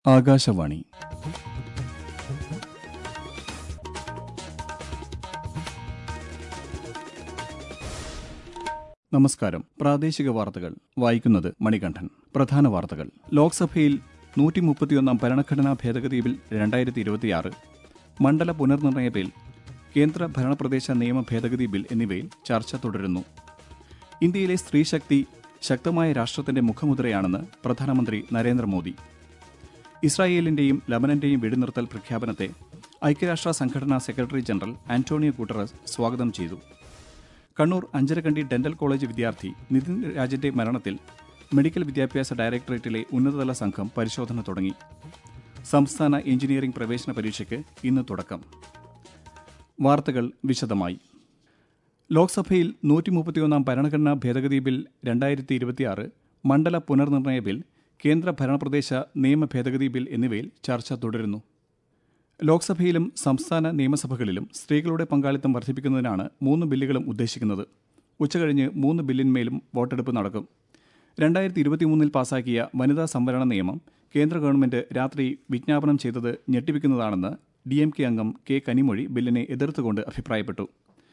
ആകാശവാണി നമസ്കാരം പ്രാദേശിക വാർത്തകൾ വായിക്കുന്നത് മണികണ്ഠൻ പ്രധാന വാർത്തകൾ ലോക്സഭയിൽ നൂറ്റി മുപ്പത്തിയൊന്നാം ഭരണഘടനാ ഭേദഗതി ബിൽ രണ്ടായിരത്തി ഇരുപത്തിയാറ് മണ്ഡല പുനർനിർണയ ബിൽ കേന്ദ്ര ഭരണപ്രദേശ നിയമ ഭേദഗതി ബിൽ എന്നിവയിൽ ചർച്ച തുടരുന്നു ഇന്ത്യയിലെ സ്ത്രീശക്തി ശക്തമായ രാഷ്ട്രത്തിന്റെ മുഖമുദ്രയാണെന്ന് പ്രധാനമന്ത്രി നരേന്ദ്രമോദി ഇസ്രായേലിന്റെയും ലബനന്റെയും വെടിനിർത്തൽ പ്രഖ്യാപനത്തെ ഐക്യരാഷ്ട്ര സംഘടനാ സെക്രട്ടറി ജനറൽ ആന്റോണിയോ ഗുട്ടറസ് സ്വാഗതം ചെയ്തു കണ്ണൂർ അഞ്ചരക്കണ്ടി ഡെന്റൽ കോളേജ് വിദ്യാർത്ഥി നിതിൻ രാജിന്റെ മരണത്തിൽ മെഡിക്കൽ വിദ്യാഭ്യാസ ഡയറക്ടറേറ്റിലെ ഉന്നതതല സംഘം പരിശോധന തുടങ്ങി സംസ്ഥാന എഞ്ചിനീയറിംഗ് പ്രവേശന പരീക്ഷയ്ക്ക് ഇന്ന് തുടക്കം വാർത്തകൾ വിശദമായി ലോക്സഭയിൽ നൂറ്റി മുപ്പത്തിയൊന്നാം ഭരണഘടനാ ഭേദഗതി ബിൽ രണ്ടായിരത്തി ഇരുപത്തിയാറ് മണ്ഡല പുനർനിർണയ ബിൽ കേന്ദ്ര ഭരണപ്രദേശ നിയമ ഭേദഗതി ബിൽ എന്നിവയിൽ ചർച്ച തുടരുന്നു ലോക്സഭയിലും സംസ്ഥാന നിയമസഭകളിലും സ്ത്രീകളുടെ പങ്കാളിത്തം വർദ്ധിപ്പിക്കുന്നതിനാണ് മൂന്ന് ബില്ലുകളും ഉദ്ദേശിക്കുന്നത് ഉച്ചകഴിഞ്ഞ് മൂന്ന് ബില്ലിന്മേലും വോട്ടെടുപ്പ് നടക്കും രണ്ടായിരത്തി ഇരുപത്തിമൂന്നിൽ പാസാക്കിയ വനിതാ സംവരണ നിയമം കേന്ദ്ര ഗവൺമെന്റ് രാത്രി വിജ്ഞാപനം ചെയ്തത് ഞെട്ടിപ്പിക്കുന്നതാണെന്ന് ഡി എം കെ അംഗം കെ കനിമൊഴി ബില്ലിനെ എതിർത്തുകൊണ്ട് അഭിപ്രായപ്പെട്ടു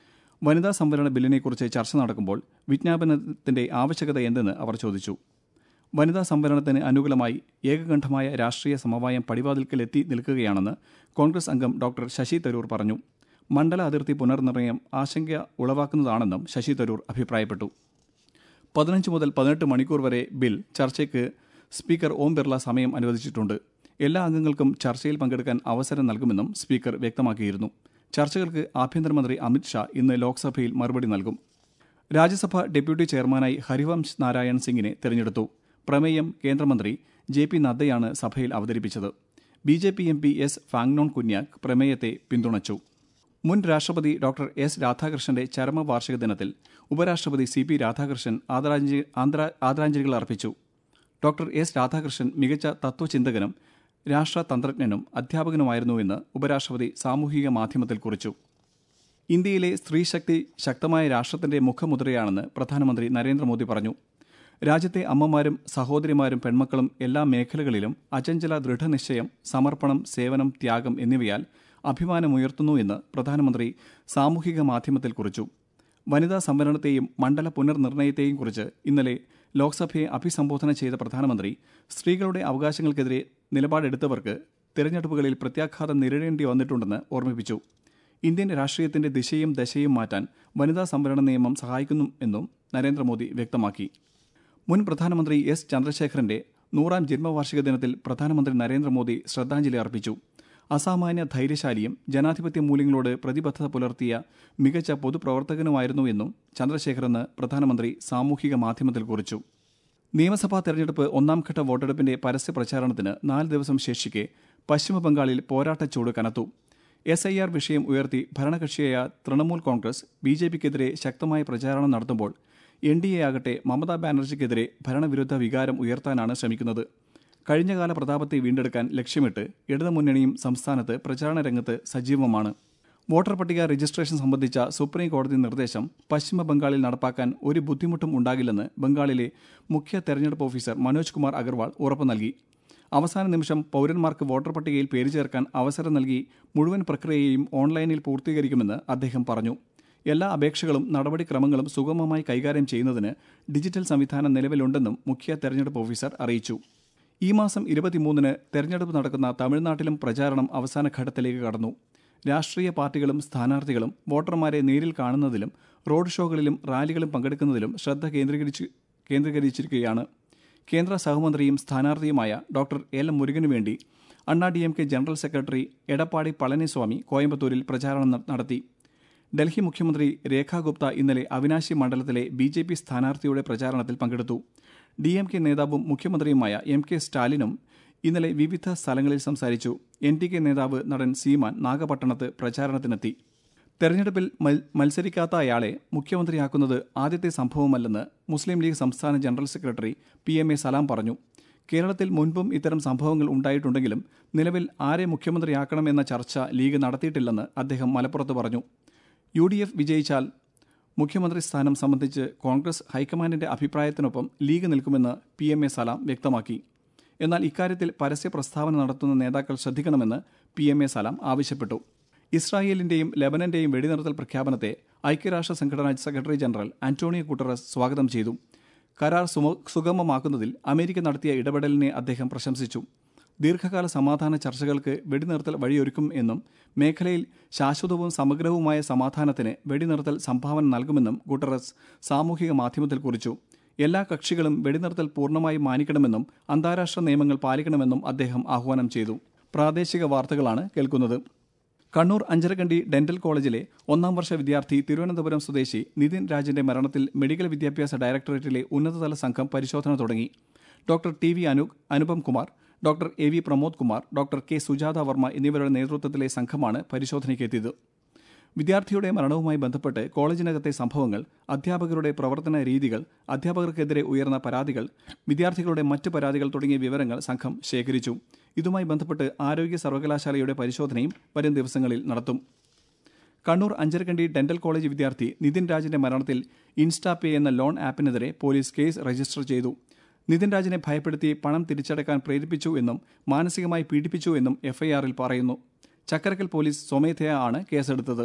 വനിതാ സംവരണ ബില്ലിനെക്കുറിച്ച് ചർച്ച നടക്കുമ്പോൾ വിജ്ഞാപനത്തിന്റെ ആവശ്യകത എന്തെന്ന് അവർ ചോദിച്ചു വനിതാ സംവരണത്തിന് അനുകൂലമായി ഏകകണ്ഠമായ രാഷ്ട്രീയ സമവായം പടിവാതിൽക്കലെത്തി നിൽക്കുകയാണെന്ന് കോൺഗ്രസ് അംഗം ഡോക്ടർ ശശി തരൂർ പറഞ്ഞു മണ്ഡല അതിർത്തി പുനർനിർണയം ആശങ്ക ഉളവാക്കുന്നതാണെന്നും ശശി തരൂർ അഭിപ്രായപ്പെട്ടു പതിനഞ്ച് മുതൽ പതിനെട്ട് മണിക്കൂർ വരെ ബിൽ ചർച്ചയ്ക്ക് സ്പീക്കർ ഓം ബിർള സമയം അനുവദിച്ചിട്ടുണ്ട് എല്ലാ അംഗങ്ങൾക്കും ചർച്ചയിൽ പങ്കെടുക്കാൻ അവസരം നൽകുമെന്നും സ്പീക്കർ വ്യക്തമാക്കിയിരുന്നു ചർച്ചകൾക്ക് ആഭ്യന്തരമന്ത്രി അമിത്ഷാ ഇന്ന് ലോക്സഭയിൽ മറുപടി നൽകും രാജ്യസഭ ഡെപ്യൂട്ടി ചെയർമാനായി ഹരിവംശ് നാരായൺ സിംഗിനെ തെരഞ്ഞെടുത്തു പ്രമേയം കേന്ദ്രമന്ത്രി ജെ പി നദ്ദയാണ് സഭയിൽ അവതരിപ്പിച്ചത് B J P M P S Phangnon Konyak പ്രമേയത്തെ പിന്തുണച്ചു മുൻ രാഷ്ട്രപതി ഡോക്ടർ എസ് രാധാകൃഷ്ണന്റെ ചരമവാർഷിക ദിനത്തിൽ ഉപരാഷ്ട്രപതി സി പി രാധാകൃഷ്ണൻ ആദരാഞ്ജലി ആന്തരാ- ആദരാഞ്ജലികൾ അർപ്പിച്ചു ഡോക്ടർ എസ് രാധാകൃഷ്ണൻ മികച്ച തത്വചിന്തകനും രാഷ്ട്രതന്ത്രജ്ഞനും അധ്യാപകനുമായിരുന്നുവെന്ന് ഉപരാഷ്ട്രപതി സാമൂഹിക മാധ്യമത്തിൽ കുറിച്ചു ഇന്ത്യയിലെ സ്ത്രീശക്തി ശക്തമായ രാഷ്ട്രത്തിന്റെ മുഖമുദ്രയാണെന്ന് പ്രധാനമന്ത്രി നരേന്ദ്രമോദി പറഞ്ഞു രാജ്യത്തെ അമ്മമാരും സഹോദരിമാരും പെൺമക്കളും എല്ലാ മേഖലകളിലും അചഞ്ചല ദൃഢനിശ്ചയം സമർപ്പണം സേവനം ത്യാഗം എന്നിവയാൽ അഭിമാനമുയർത്തുന്നു എന്ന് പ്രധാനമന്ത്രി സാമൂഹിക മാധ്യമത്തിൽ കുറിച്ചു വനിതാ സംവരണത്തെയും മണ്ഡല പുനർനിർണയത്തെയും കുറിച്ച് ഇന്നലെ ലോക്സഭയെ അഭിസംബോധന ചെയ്ത പ്രധാനമന്ത്രി സ്ത്രീകളുടെ അവകാശങ്ങൾക്കെതിരെ നിലപാടെടുത്തവർക്ക് തിരഞ്ഞെടുപ്പുകളിൽ പ്രത്യാഘാതം നേരിടേണ്ടി വന്നിട്ടുണ്ടെന്ന് ഓർമ്മിപ്പിച്ചു ഇന്ത്യൻ രാഷ്ട്രീയത്തിന്റെ ദിശയും ദശയും മാറ്റാൻ വനിതാ സംവരണ നിയമം സഹായിക്കുന്നു എന്നും നരേന്ദ്രമോദി വ്യക്തമാക്കി മുൻ പ്രധാനമന്ത്രി എസ് ചന്ദ്രശേഖരന്റെ നൂറാം ജന്മവാർഷിക ദിനത്തിൽ പ്രധാനമന്ത്രി നരേന്ദ്രമോദി ശ്രദ്ധാഞ്ജലി അർപ്പിച്ചു അസാമാന്യ ധൈര്യശാലിയും ജനാധിപത്യ മൂല്യങ്ങളോട് പ്രതിബദ്ധത പുലർത്തിയ മികച്ച പൊതുപ്രവർത്തകനുമായിരുന്നു എന്നും ചന്ദ്രശേഖരെന്ന് പ്രധാനമന്ത്രി സാമൂഹിക മാധ്യമത്തിൽ കുറിച്ചു നിയമസഭാ തെരഞ്ഞെടുപ്പ് ഒന്നാംഘട്ട വോട്ടെടുപ്പിന്റെ പരസ്യ പ്രചാരണത്തിന് നാല് ദിവസം ശേഷിക്കെ പശ്ചിമബംഗാളിൽ പോരാട്ടച്ചൂട് കനത്തു എസ് ഐ ആർ വിഷയം ഉയർത്തി ഭരണകക്ഷിയായ തൃണമൂൽ കോൺഗ്രസ് ബി ജെ പിക്കെതിരെ ശക്തമായ പ്രചാരണം നടത്തുമ്പോൾ എൻ ഡി എ ആകട്ടെ മമതാ ബാനർജിക്കെതിരെ ഭരണവിരുദ്ധ വികാരം ഉയർത്താനാണ് ശ്രമിക്കുന്നത് കഴിഞ്ഞകാല പ്രതാപത്തെ വീണ്ടെടുക്കാൻ ലക്ഷ്യമിട്ട് ഇടതുമുന്നണിയും സംസ്ഥാനത്ത് പ്രചാരണ രംഗത്ത് സജീവമാണ് വോട്ടർ പട്ടിക രജിസ്ട്രേഷൻ സംബന്ധിച്ച സുപ്രീം കോടതി നിർദ്ദേശം പശ്ചിമ ബംഗാളിൽ നടപ്പാക്കാൻ ഒരു ബുദ്ധിമുട്ടും ഉണ്ടാകില്ലെന്ന് ബംഗാളിലെ മുഖ്യ തെരഞ്ഞെടുപ്പ് ഓഫീസർ മനോജ് കുമാർ അഗർവാൾ ഉറപ്പു നൽകി അവസാന നിമിഷം പൗരന്മാർക്ക് വോട്ടർ പട്ടികയിൽ പേര് ചേർക്കാൻ അവസരം നൽകി മുഴുവൻ പ്രക്രിയയും ഓൺലൈനിൽ പൂർത്തീകരിക്കുമെന്ന് അദ്ദേഹം പറഞ്ഞു എല്ലാ അപേക്ഷകളും നടപടിക്രമങ്ങളും സുഗമമായി കൈകാര്യം ചെയ്യുന്നതിന് ഡിജിറ്റൽ സംവിധാനം നിലവിലുണ്ടെന്നും മുഖ്യ തെരഞ്ഞെടുപ്പ് ഓഫീസർ അറിയിച്ചു ഈ മാസം ഇരുപത്തിമൂന്നിന് തെരഞ്ഞെടുപ്പ് നടക്കുന്ന തമിഴ്നാട്ടിലും പ്രചാരണം അവസാന ഘട്ടത്തിലേക്ക് കടന്നു രാഷ്ട്രീയ പാർട്ടികളും സ്ഥാനാർത്ഥികളും വോട്ടർമാരെ നേരിൽ കാണുന്നതിലും റോഡ് ഷോകളിലും റാലികളും പങ്കെടുക്കുന്നതിലും ശ്രദ്ധ കേന്ദ്രീകരിച്ച് കേന്ദ്രീകരിച്ചിരിക്കുകയാണ് കേന്ദ്ര സഹമന്ത്രിയും സ്ഥാനാർത്ഥിയുമായ ഡോക്ടർ എൽ മുരുകനു വേണ്ടി Anna D M K general secretary Edappadi Palaniswami കോയമ്പത്തൂരിൽ പ്രചാരണം ന- നടത്തി ഡൽഹി മുഖ്യമന്ത്രി രേഖാ ഗുപ്ത ഇന്നലെ അവിനാശി മണ്ഡലത്തിലെ ബി ജെ പി സ്ഥാനാർത്ഥിയുടെ പ്രചാരണത്തിൽ പങ്കെടുത്തു ഡി എം കെ നേതാവും മുഖ്യമന്ത്രിയുമായ എം കെ സ്റ്റാലിനും ഇന്നലെ വിവിധ സ്ഥലങ്ങളിൽ സംസാരിച്ചു എൻ ടി കെ നേതാവ് നടൻ സീമാൻ നാഗപട്ടണത്ത് പ്രചാരണത്തിനെത്തി തെരഞ്ഞെടുപ്പിൽ മൽ- മത്സരിക്കാത്ത അയാളെ മുഖ്യമന്ത്രിയാക്കുന്നത് ആദ്യത്തെ സംഭവമല്ലെന്ന് മുസ്ലിം ലീഗ് സംസ്ഥാന general secretary P M A Salam പറഞ്ഞു കേരളത്തിൽ മുൻപും ഇത്തരം സംഭവങ്ങൾ ഉണ്ടായിട്ടുണ്ടെങ്കിലും നിലവിൽ ആരെ മുഖ്യമന്ത്രിയാക്കണമെന്ന ചർച്ച ലീഗ് നടത്തിയിട്ടില്ലെന്ന് അദ്ദേഹം മലപ്പുറത്ത് പറഞ്ഞു യു ഡി എഫ് വിജയിച്ചാൽ മുഖ്യമന്ത്രി സ്ഥാനം സംബന്ധിച്ച് കോൺഗ്രസ് ഹൈക്കമാൻഡിന്റെ അഭിപ്രായത്തിനൊപ്പം ലീഗ് നിൽക്കുമെന്ന് പി എം എ സലാം വ്യക്തമാക്കി എന്നാൽ ഇക്കാര്യത്തിൽ പരസ്യ പ്രസ്താവന നടത്തുന്ന നേതാക്കൾ ശ്രദ്ധിക്കണമെന്ന് പി എം എ സലാം ആവശ്യപ്പെട്ടു ഇസ്രായേലിന്റെയും ലെബനന്റെയും വെടിനിർത്തൽ പ്രഖ്യാപനത്തെ ഐക്യരാഷ്ട്ര സംഘടനാ സെക്രട്ടറി ജനറൽ ആന്റോണിയോ ഗുട്ടറസ് സ്വാഗതം ചെയ്തു കരാർ സുമ- സുഗമമാക്കുന്നതിൽ അമേരിക്ക നടത്തിയ ഇടപെടലിനെ അദ്ദേഹം പ്രശംസിച്ചു ദീർഘകാല സമാധാന ചർച്ചകൾക്ക് വെടിനിർത്തൽ വഴിയൊരുക്കും എന്നും മേഖലയിൽ ശാശ്വതവും സമഗ്രവുമായ സമാധാനത്തിന് വെടിനിർത്തൽ സംഭാവന നൽകുമെന്നും ഗുട്ടറസ് സാമൂഹിക മാധ്യമത്തിൽ കുറിച്ചു എല്ലാ കക്ഷികളും വെടിനിർത്തൽ പൂർണ്ണമായും മാനിക്കണമെന്നും അന്താരാഷ്ട്ര നിയമങ്ങൾ പാലിക്കണമെന്നും അദ്ദേഹം ആഹ്വാനം ചെയ്തു പ്രാദേശിക വാർത്തകളാണ് കേൾക്കുന്നത് കണ്ണൂർ അഞ്ചരക്കണ്ടി ഡെന്റൽ കോളേജിലെ ഒന്നാം വർഷ വിദ്യാർത്ഥി തിരുവനന്തപുരം സ്വദേശി നിതിൻ രാജിന്റെ മരണത്തിൽ മെഡിക്കൽ വിദ്യാഭ്യാസ ഡയറക്ടറേറ്റിലെ ഉന്നതതല സംഘം പരിശോധന തുടങ്ങി doctor T V Anu Anupam Kumar doctor A V Pramod Kumar doctor K Sujatha Varma എന്നിവരുടെ നേതൃത്വത്തിലെ സംഘമാണ് പരിശോധനയ്ക്കെത്തിയത് വിദ്യാർത്ഥിയുടെ മരണവുമായി ബന്ധപ്പെട്ട് കോളേജിനകത്തെ സംഭവങ്ങൾ അധ്യാപകരുടെ പ്രവർത്തന രീതികൾ അധ്യാപകർക്കെതിരെ ഉയർന്ന പരാതികൾ വിദ്യാർത്ഥികളുടെ മറ്റ് പരാതികൾ തുടങ്ങിയ വിവരങ്ങൾ സംഘം ശേഖരിച്ചു ഇതുമായി ബന്ധപ്പെട്ട് ആരോഗ്യ സർവകലാശാലയുടെ പരിശോധനയും വരും ദിവസങ്ങളിൽ നടത്തും കണ്ണൂർ അഞ്ചരക്കണ്ടി ഡെന്റൽ കോളേജ് വിദ്യാർത്ഥി നിതിൻ രാജിന്റെ മരണത്തിൽ ഇൻസ്റ്റാപേ എന്ന ലോൺ ആപ്പിനെതിരെ പോലീസ് കേസ് രജിസ്റ്റർ ചെയ്തു നിതിൻ രാജിനെ ഭയപ്പെടുത്തി പണം തിരിച്ചടക്കാൻ പ്രേരിപ്പിച്ചു എന്നും മാനസികമായി പീഡിപ്പിച്ചു എന്നും എഫ്ഐആറിൽ പറയുന്നു ചക്കരക്കൽ പോലീസ് സ്വമേധയാ ആണ് കേസെടുത്തത്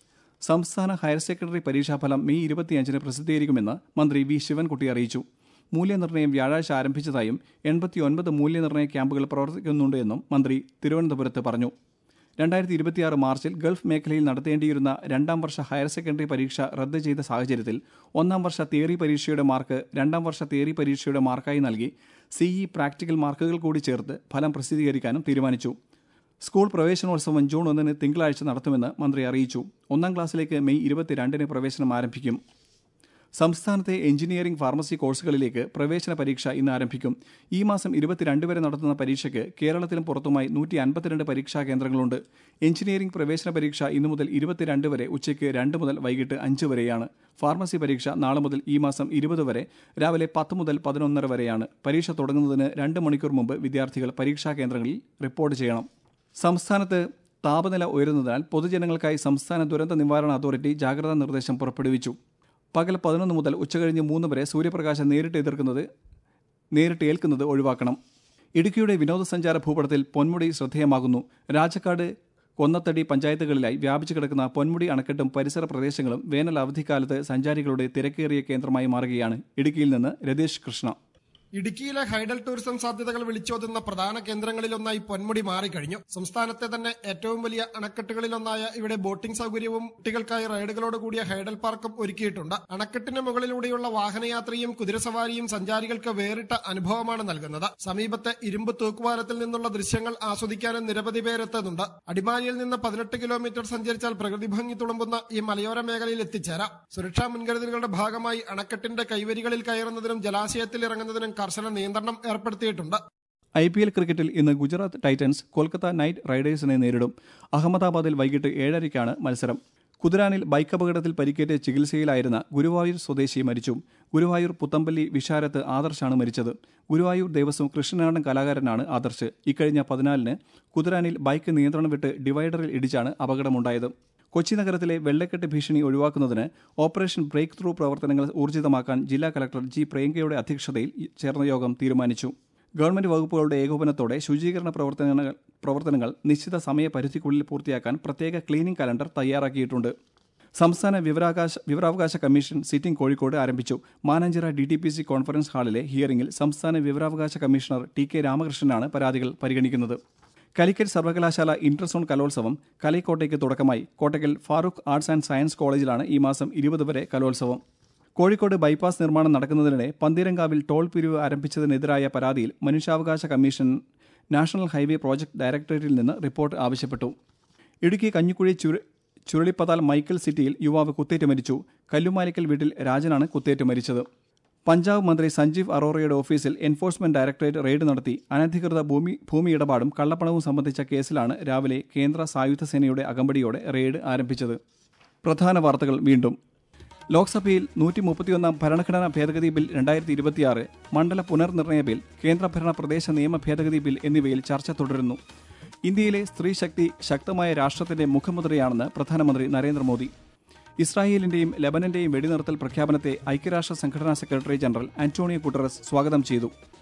സംസ്ഥാന ഹയർ സെക്കൻഡറി പരീക്ഷാഫലം മെയ് ഇരുപത്തിയഞ്ചിന് പ്രസിദ്ധീകരിക്കുമെന്ന് മന്ത്രി വി ശിവൻകുട്ടി അറിയിച്ചു മൂല്യനിർണ്ണയം വ്യാഴാഴ്ച ആരംഭിച്ചതായും എൺപത്തിയൊൻപത് മൂല്യനിർണ്ണയ ക്യാമ്പുകൾ പ്രവർത്തിക്കുന്നുണ്ട് എന്നും മന്ത്രി തിരുവനന്തപുരത്ത് പറഞ്ഞു രണ്ടായിരത്തി ഇരുപത്തിയാറ് മാർച്ചിൽ ഗൾഫ് മേഖലയിൽ നടത്തേണ്ടിയിരുന്ന രണ്ടാം വർഷ ഹയർ സെക്കൻഡറി പരീക്ഷ റദ്ദ് ചെയ്ത സാഹചര്യത്തിൽ ഒന്നാം വർഷ തിയറി പരീക്ഷയുടെ മാർക്ക് രണ്ടാം വർഷ തിയറി പരീക്ഷയുടെ മാർക്കായി നൽകി സിഇ പ്രാക്ടിക്കൽ മാർക്കുകൾ കൂടി ചേർത്ത് ഫലം പ്രസിദ്ധീകരിക്കാനും തീരുമാനിച്ചു സ്കൂൾ പ്രവേശനോത്സവം ജൂൺ ഒന്നിന് തിങ്കളാഴ്ച നടത്തുമെന്ന് മന്ത്രി അറിയിച്ചു ഒന്നാം ക്ലാസ്സിലേക്ക് മെയ് ഇരുപത്തിരണ്ടിന് പ്രവേശനം ആരംഭിക്കും സംസ്ഥാനത്തെ എഞ്ചിനീയറിംഗ് ഫാർമസി കോഴ്സുകളിലേക്ക് പ്രവേശന പരീക്ഷ ഇന്ന് ആരംഭിക്കും ഈ മാസം ഇരുപത്തിരണ്ട് വരെ നടത്തുന്ന പരീക്ഷയ്ക്ക് കേരളത്തിലും പുറത്തുമായി നൂറ്റി അൻപത്തിരണ്ട് പരീക്ഷാ കേന്ദ്രങ്ങളുണ്ട് എഞ്ചിനീയറിംഗ് പ്രവേശന പരീക്ഷ ഇന്നു മുതൽ ഇരുപത്തിരണ്ട് വരെ ഉച്ചയ്ക്ക് രണ്ട് മുതൽ വൈകിട്ട് അഞ്ച് വരെയാണ് ഫാർമസി പരീക്ഷ നാളെ മുതൽ ഈ മാസം ഇരുപത് വരെ രാവിലെ പത്ത് മുതൽ പതിനൊന്നര വരെയാണ് പരീക്ഷ തുടങ്ങുന്നതിന് രണ്ട് മണിക്കൂർ മുമ്പ് വിദ്യാർത്ഥികൾ പരീക്ഷാ കേന്ദ്രങ്ങളിൽ റിപ്പോർട്ട് ചെയ്യണം സംസ്ഥാനത്ത് താപനില ഉയരുന്നതിനാൽ പൊതുജനങ്ങൾക്കായി സംസ്ഥാന ദുരന്ത നിവാരണ അതോറിറ്റി ജാഗ്രതാ നിർദ്ദേശം പുറപ്പെടുവിച്ചു പകൽ പതിനൊന്ന് മുതൽ ഉച്ചകഴിഞ്ഞ് മൂന്ന് വരെ സൂര്യപ്രകാശം നേരിട്ട് എതിർക്കുന്നത് നേരിട്ട് ഏൽക്കുന്നത് ഒഴിവാക്കണം ഇടുക്കിയുടെ വിനോദസഞ്ചാര ഭൂപടത്തിൽ പൊന്മുടി ശ്രദ്ധേയമാകുന്നു രാജക്കാട് കൊന്നത്തടി പഞ്ചായത്തുകളിലായി വ്യാപിച്ചു കിടക്കുന്ന പൊന്മുടി അണക്കെട്ടും പരിസര പ്രദേശങ്ങളും വേനൽ അവധിക്കാലത്ത് സഞ്ചാരികളുടെ തിരക്കേറിയ കേന്ദ്രമായി മാറുകയാണ് ഇടുക്കിയിൽ നിന്ന് രതീഷ് കൃഷ്ണ ഇടുക്കിയിലെ ഹൈഡൽ ടൂറിസം സാധ്യതകൾ വിളിച്ചോതുന്ന പ്രധാന കേന്ദ്രങ്ങളിലൊന്നായി പൊന്മുടി മാറിക്കഴിഞ്ഞു സംസ്ഥാനത്തെ തന്നെ ഏറ്റവും വലിയ അണക്കെട്ടുകളിലൊന്നായ ഇവിടെ ബോട്ടിംഗ് സൗകര്യവും കുട്ടികൾക്കായി റൈഡുകളോട് കൂടിയ ഹൈഡൽ പാർക്കും ഒരുക്കിയിട്ടുണ്ട് അണക്കെട്ടിന് മുകളിലൂടെയുള്ള വാഹനയാത്രയും കുതിരസവാരിയും സഞ്ചാരികൾക്ക് വേറിട്ട അനുഭവമാണ് നൽകുന്നത് സമീപത്തെ ഇരുമ്പ് തൂക്കുപാലത്തിൽ നിന്നുള്ള ദൃശ്യങ്ങൾ ആസ്വദിക്കാനും നിരവധി പേരെത്തുന്നുണ്ട് അടിമാലിയിൽ നിന്ന് പതിനെട്ട് കിലോമീറ്റർ സഞ്ചരിച്ചാൽ പ്രകൃതി ഭംഗി തുളുമ്പുന്ന ഈ മലയോര മേഖലയിൽ എത്തിച്ചേരാം സുരക്ഷാ മുൻകരുതലുകളുടെ ഭാഗമായി അണക്കെട്ടിന്റെ കൈവരികളിൽ കയറുന്നതിനും ജലാശയത്തിൽ ഇറങ്ങുന്നതിനും കർശന നിയന്ത്രണം ഏർപ്പെടുത്തിയിട്ടുണ്ട് ഐ പി എൽ ക്രിക്കറ്റിൽ ഇന്ന് ഗുജറാത്ത് ടൈറ്റൻസ് കൊൽക്കത്ത നൈറ്റ് റൈഡേഴ്സിനെ നേരിടും അഹമ്മദാബാദിൽ വൈകിട്ട് ഏഴരയ്ക്കാണ് മത്സരം കുതിരാനിൽ ബൈക്ക് അപകടത്തിൽ പരിക്കേറ്റ് ചികിത്സയിലായിരുന്ന ഗുരുവായൂർ സ്വദേശി മരിച്ചു ഗുരുവായൂർ പുത്തമ്പള്ളി വിഷാരത്ത് ആദർശാണ് മരിച്ചത് ഗുരുവായൂർ ദേവസ്വം കൃഷ്ണനാടൻ കലാകാരനാണ് ആദർശ് ഇക്കഴിഞ്ഞ പതിനാലിന് കുതിരാനിൽ ബൈക്ക് നിയന്ത്രണം വിട്ട് ഡിവൈഡറിൽ ഇടിച്ചാണ് അപകടമുണ്ടായത് കൊച്ചി നഗരത്തിലെ വെള്ളക്കെട്ട് ഭീഷണി ഒഴിവാക്കുന്നതിന് ഓപ്പറേഷൻ ബ്രേക്ക് ത്രൂ പ്രവർത്തനങ്ങൾ ഊർജിതമാക്കാൻ ജില്ലാ കലക്ടർ ജി പ്രിയങ്കയുടെ അധ്യക്ഷതയിൽ ചേർന്ന യോഗം തീരുമാനിച്ചു ഗവൺമെന്റ് വകുപ്പുകളുടെ ഏകോപനത്തോടെ ശുചീകരണ പ്രവർത്തനങ്ങൾ പ്രവർത്തനങ്ങൾ നിശ്ചിത സമയപരിധിക്കുള്ളിൽ പൂർത്തിയാക്കാൻ പ്രത്യേക ക്ലീനിംഗ് കലണ്ടർ തയ്യാറാക്കിയിട്ടുണ്ട് സംസ്ഥാന വിവരാവകാശ വിവരാവകാശ കമ്മീഷൻ സിറ്റിംഗ് കോഴിക്കോട് ആരംഭിച്ചു Mananchira D T P C conference ഹാളിലെ ഹിയറിംഗിൽ സംസ്ഥാന വിവരാവകാശ കമ്മീഷണർ ടി കെ രാമകൃഷ്ണനാണ് പരാതികൾ പരിഗണിക്കുന്നത് കാലിക്കറ്റ് സർവകലാശാല ഇന്റർസോൺ കലോത്സവം കലൈക്കോട്ടയ്ക്ക് തുടക്കമായി Kottakkal Farook arts and science കോളേജിലാണ് ഈ മാസം ഇരുപത് വരെ കലോത്സവം കോഴിക്കോട് ബൈപ്പാസ് നിർമ്മാണം നടക്കുന്നതിനിടെ പന്തീരങ്കാവിൽ ടോൾ പിരിവ് ആരംഭിച്ചതിനെതിരായ പരാതിയിൽ മനുഷ്യാവകാശ കമ്മീഷൻ നാഷണൽ ഹൈവേ പ്രോജക്ട് ഡയറക്ടറേറ്റിൽ നിന്ന് റിപ്പോർട്ട് ആവശ്യപ്പെട്ടു ഇടുക്കി കഞ്ഞിക്കുഴി ചുരു ചുരുളിപ്പതാൽ മൈക്കൽ സിറ്റിയിൽ യുവാവ് കുത്തേറ്റ് മരിച്ചു കല്ലുമാലിക്കൽ വീട്ടിൽ രാജനാണ് കുത്തേറ്റ് മരിച്ചത് പഞ്ചാബ് മന്ത്രി സഞ്ജീവ് അറോറയുടെ ഓഫീസിൽ എൻഫോഴ്സ്മെന്റ് ഡയറക്ടറേറ്റ് റെയ്ഡ് നടത്തി അനധികൃത ഭൂമി ഭൂമി ഇടപാടും കള്ളപ്പണവും സംബന്ധിച്ച കേസിലാണ് രാവിലെ കേന്ദ്ര സായുധ സേനയുടെ അകമ്പടിയോടെ റെയ്ഡ് ആരംഭിച്ചത് പ്രധാന വാർത്തകൾ വീണ്ടും ലോക്സഭയിൽ നൂറ്റി മുപ്പത്തിയൊന്നാം ഭരണഘടനാ ഭേദഗതി ബിൽ രണ്ടായിരത്തി ഇരുപത്തിയാറ് മണ്ഡല പുനർനിർണയ ബിൽ കേന്ദ്രഭരണ പ്രദേശ നിയമ ഭേദഗതി ബിൽ എന്നിവയിൽ ചർച്ച തുടരുന്നു ഇന്ത്യയിലെ സ്ത്രീ ശക്തി ശക്തമായ രാഷ്ട്രത്തിന്റെ മുഖമുദ്രയാണെന്ന് പ്രധാനമന്ത്രി നരേന്ദ്രമോദി ഇസ്രായേലിന്റെയും ലബനന്റെയും വെടിനിർത്തൽ പ്രഖ്യാപനത്തെ ഐക്യരാഷ്ട്ര സംഘടനാ സെക്രട്ടറി ജനറൽ ആന്റോണിയോ ഗുട്ടറസ് സ്വാഗതം ചെയ്തു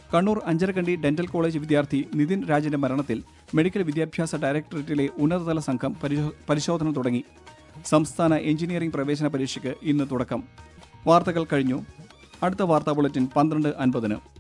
കണ്ണൂർ അഞ്ചരക്കണ്ടി ഡെന്റൽ കോളേജ് വിദ്യാർത്ഥി നിതിൻ രാജിന്റെ മരണത്തിൽ മെഡിക്കൽ വിദ്യാഭ്യാസ ഡയറക്ടറേറ്റിലെ ഉന്നതതല സംഘം പരിശോ- പരിശോധന തുടങ്ങി സംസ്ഥാന എഞ്ചിനീയറിംഗ് പ്രവേശന പരീക്ഷയ്ക്ക് ഇന്ന് തുടക്കം വാർത്തകൾ കഴിഞ്ഞു അടുത്ത വാർത്താ ബുള്ളറ്റിൻ പന്ത്രണ്ട് അൻപതിന്